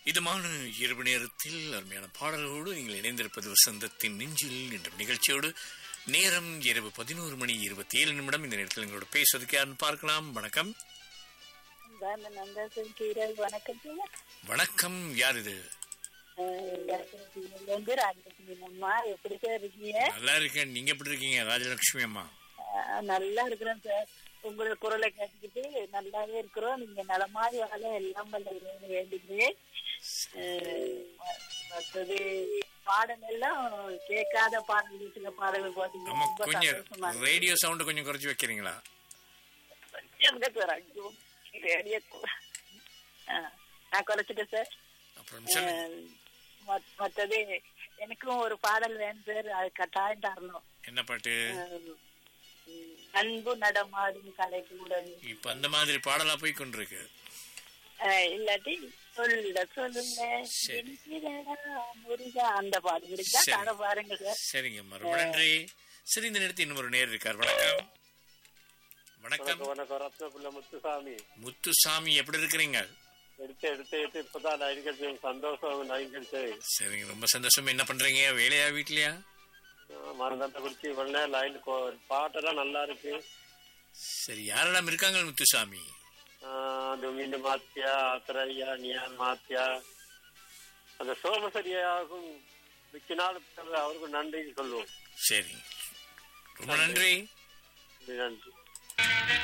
இதமான இரவு நேரத்தில் அருமையான பாடல்களோடு நீங்கள் இணைந்திருப்பது வசந்தத்தின் நெஞ்சில் என்ற நிகழ்ச்சியோடு நேரம் இரவு பதினோரு மணி இருபத்தி ஏழு நிமிடம் இந்த நேரத்தில் எங்களோட பேசுவதற்கு யாருன்னு பார்க்கலாம் வணக்கம் நான் நந்தாசன் கீரல் வணக்கம் ஐயா. வணக்கம் யார் இது அஹ் வந்து ராஜலட்சுமி அம்மா எப்படி சார் இருக்கீங்க நல்லா இருக்கேன் நீங்க எப்படி இருக்கீங்க ராஜலட்சுமி அம்மா அஹ் நல்லா இருக்கிறோம் சார் உங்களோட குரலை கேட்டுக்கிட்டு நல்லாவே இருக்கிறோம் நீங்க நலமாதி வாழ எல்லாம் வல்ல இறைவனை வேண்டுகிறேன் அஹ் மற்றது பாடல் எல்லாம் கேட்காத பாடல்கள் சில பாடல்கள் போட்டீங்க ஆமா ரொம்ப கொஞ்சம் சந்தோஷமா இருக்கு. ரேடியோ சவுண்ட் கொஞ்சம் குறைச்சு வைக்கிறீங்களா எங்க சார் ஐயோ ரேடியோ அஹ் நான் குறைச்சிட்டேன் சார் அப்புறம் சொல்லுங்க அஹ் மத்- மத்தது எனக்கும் ஒரு பாடல் வேணும் சார் அது கட்டாயம் தரணும் என்ன பாட்டு அஹ் உம் அன்பு நடமாடும் கலைக்கூடன் இப்ப அந்த மாதிரி பாடலா போய் கொண்டிருக்கு அஹ் இல்லாட்டி சொல்ல சொல்லுங்க சரி. என்கிறடா முருகா அந்த பாடல் இருக்கா சரி. அதை பாருங்க சார் சரிங்கம்மா ரொம்ப நன்றி சரி இந்த நேரத்தில் இன்னொரு நேர் இருக்கார் வணக்கம் வணக்கம் வணக்கம் வணக்கம் ரத்னபுள்ள முத்துசாமி முத்துசாமி எப்படி இருக்கிறீங்க எடுத்து எடுத்து எடுத்து இப்பதான் லைன் கிடைச்சது சந்தோஷம் லைன் கிடைச்சது சரிங்க ரொம்ப சந்தோஷம் என்ன பண்றீங்க வேலையா வீட்லயா மருந்தாட்ட குடிச்சு இவ்வளவு நேரம் லைன் பாட்டெல்லாம் நல்லா இருக்கு சரி யாரெல்லாம் இருக்காங்க முத்துசாமி துமிண்டு மாத்தியா அத்தரையா நியான் மாத்தியா அந்த சோமசரியாகும் மிக்க நாள் அவருக்கு நன்றி சொல்லுவோம் சரி ரொம்ப நன்றி நன்றி